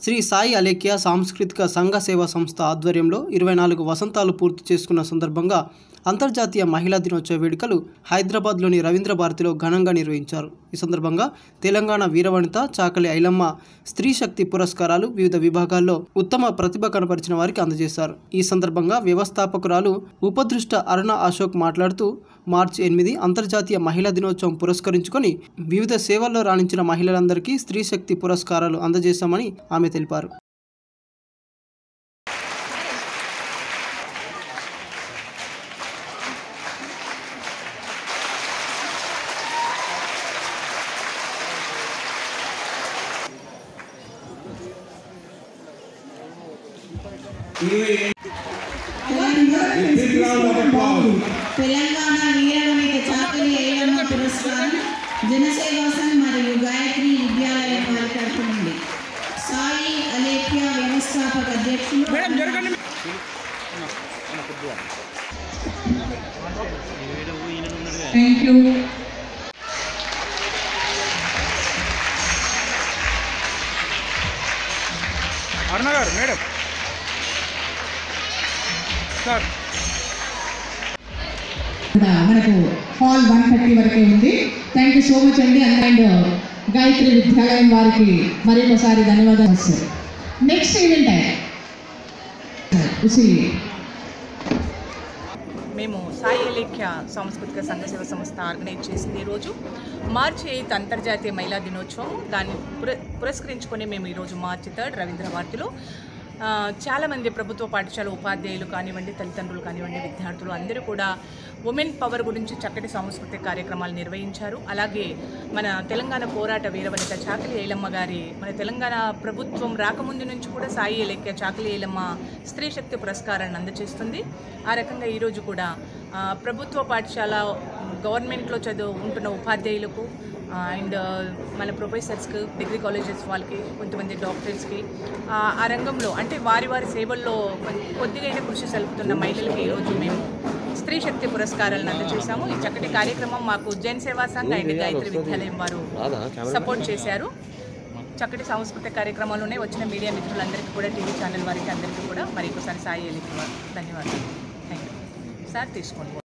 శ్రీ సాయి అలేఖ్య సాంస్కృతిక సంఘ సేవా సంస్థ ఆధ్వర్యంలో ఇరవై నాలుగు వసంతాలు పూర్తి చేసుకున్న సందర్భంగా అంతర్జాతీయ మహిళా దినోత్సవ వేడుకలు హైదరాబాద్లోని రవీంద్ర భారతిలో ఘనంగా నిర్వహించారు ఈ సందర్భంగా తెలంగాణ వీరవనిత చాకలి ఐలమ్మ స్త్రీ శక్తి పురస్కారాలు వివిధ విభాగాల్లో ఉత్తమ ప్రతిభ కనపరిచిన వారికి అందజేశారు ఈ సందర్భంగా వ్యవస్థాపకురాలు ఉపదృష్ట అరుణ అశోక్ మాట్లాడుతూ మార్చి ఎనిమిది అంతర్జాతీయ మహిళా దినోత్సవం పురస్కరించుకొని వివిధ సేవల్లో రాణించిన మహిళలందరికీ స్త్రీ శక్తి పురస్కారాలు అందజేశామని ఆమె తెలిపారు తెలంగాణ వీరవనిత చాకలి ఏలమ్మ పురస్కారం జనసేవా సంఘ్ మరియు గాయత్రి విద్యాలయం వారి తరఫు నుండి సాయి అలేఖ్య వ్యవస్థాపక అధ్యక్షులు థ్యాంక్ యూ అరుణ గారు మేడం సార్ కూడా మనకు హాల్ వన్ థర్టీ వరకే ఉంది థ్యాంక్ యూ సో మచ్ అండి అండ్ గాయత్రి విద్యాలయం వారికి మరొకసారి ధన్యవాదాలు సార్ నెక్స్ట్ ఈవెంట్ ఉసి మేము సాయి అలేఖ్య సాంస్కృతిక సంఘ సేవ సంస్థ ఆర్గనైజ్ చేసింది ఈరోజు మార్చి ఎయిత్ అంతర్జాతీయ మహిళా దినోత్సవం దాన్ని పుర పురస్కరించుకొని మేము ఈరోజు మార్చి థర్డ్ రవీంద్ర భారతిలో ఆ, చాలామంది ప్రభుత్వ పాఠశాల ఉపాధ్యాయులు కానివ్వండి తల్లిదండ్రులు కానివ్వండి విద్యార్థులు అందరూ కూడా ఉమెన్ పవర్ గురించి చక్కటి సాంస్కృతిక కార్యక్రమాలు నిర్వహించారు అలాగే మన తెలంగాణ పోరాట వీరవనిత చాకలి ఏలమ్మ గారి మన తెలంగాణ ప్రభుత్వం రాకముందు నుంచి కూడా సాయి ఏలెక్క చాకలి ఏలమ్మ స్త్రీ శక్తి పురస్కారాన్ని అందజేస్తుంది ఆ రకంగా ఈరోజు కూడా ఆ, ప్రభుత్వ పాఠశాల గవర్నమెంట్లో చదువు ఉంటున్న ఉపాధ్యాయులకు అండ్ మన ప్రొఫెసర్స్కి డిగ్రీ కాలేజెస్ వాళ్ళకి కొంతమంది డాక్టర్స్కి ఆ ఆ రంగంలో అంటే వారి వారి సేవల్లో కొన్- కొద్దిగైనా కృషి సలుపుతున్న మహిళలకి ఈరోజు మేము స్త్రీ శక్తి పురస్కారాలను అందజేశాము ఈ చక్కటి కార్యక్రమం మాకు జన్ సేవా సంఘ్ అండ్ గాయత్రి విద్యాలయం వారు సపోర్ట్ చేశారు చక్కటి సాంస్కృతిక కార్యక్రమాల్లోనే వచ్చిన మీడియా మిత్రులందరికీ కూడా టీవీ ఛానల్ వారికి అందరికీ కూడా మరి ఒకసారి సాయి ఎలికి ధన్యవాదాలు థ్యాంక్ యూ సార్ తీసుకోండి